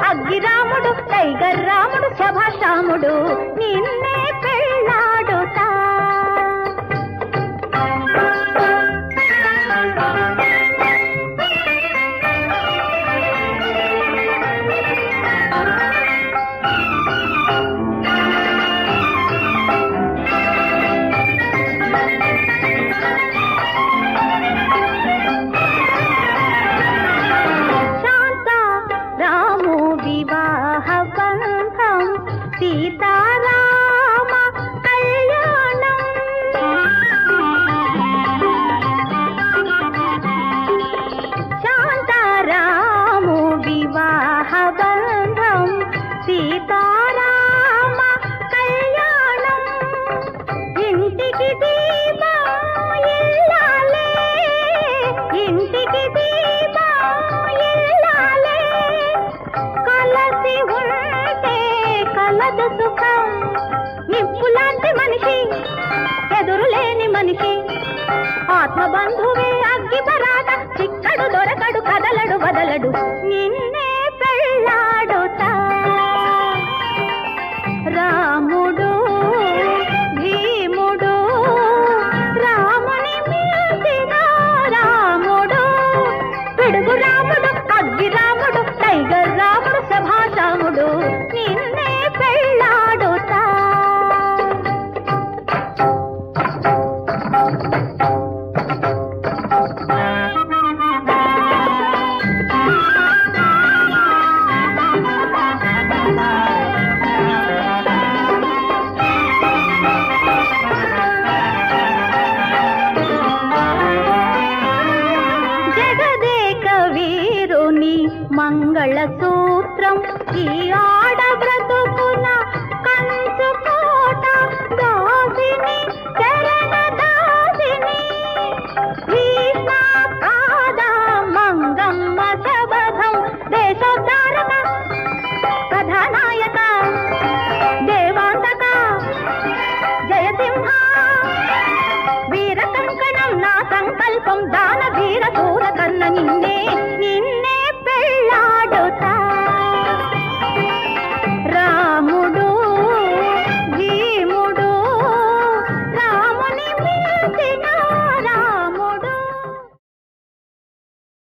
అగ్గిరాముడు tiger రాముడు శభాషాముడు నిన్నే పెళ్ళాడుతా శాంత రాము వివాహ బంధం సీతారామ కళ్యాణం శాంతారాము వివాహ బంధం సీతారామ కళ్యాణం ఇంటికి దీపం ఇల్లాలే ఇంటికి దీపం ఇల్లాలే కలసి ఉంటే కలదు సుఖం నిప్పులాంటి మనిషి ఎదురు లేని మనిషి ఆత్మబంధువే అగ్గి పరాట చిక్కడు దొరకడు కదలడు వదలడు నిన్నే పెళ్ళాడుతా రాముడు భీముడు రాముని మిల్చిన రాముడు పిడుగు రాముడు అగ్గి రాముడు టైగర్ రాముడు సభాషాముడు నిన్నే పెళ్ళాడుతా జగదేక వీరుని మంగళ సూత్రం ఈ ఆడవ్రతు